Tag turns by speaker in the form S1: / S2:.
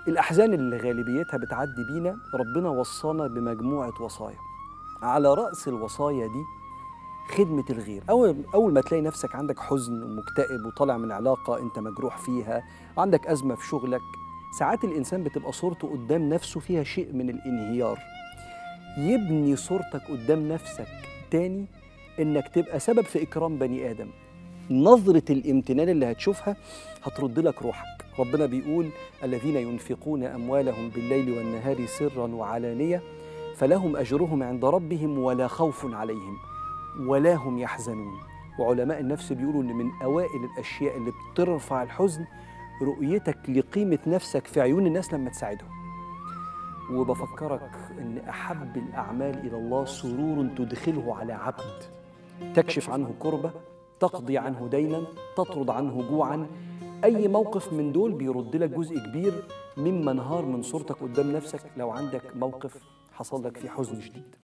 S1: الأحزان اللي غالبيتها بتعدي بينا ربنا وصانا بمجموعة وصايا على رأس الوصايا دي خدمة الغير أول, أول ما تلاقي نفسك عندك حزن ومكتئب وطالع من علاقة أنت مجروح فيها وعندك أزمة في شغلك ساعات الإنسان بتبقى صورته قدام نفسه فيها شيء من الانهيار يبني صورتك قدام نفسك تاني إنك تبقى سبب في إكرام بني آدم نظرة الامتنان اللي هتشوفها هترد لك روحك ربنا بيقول الذين ينفقون أموالهم بالليل والنهار سرا وعلانية فلهم أجرهم عند ربهم ولا خوف عليهم ولا هم يحزنون وعلماء النفس بيقولوا ان من اوائل الاشياء اللي بترفع الحزن رؤيتك لقيمه نفسك في عيون الناس لما تساعدهم وبفكرك ان احب الاعمال الى الله سرور تدخله على عبد تكشف عنه كربه تقضي عنه دينا تطرد عنه جوعا اي موقف من دول بيرد لك جزء كبير مما انهار من صورتك قدام نفسك لو عندك موقف حصل لك فيه حزن شديد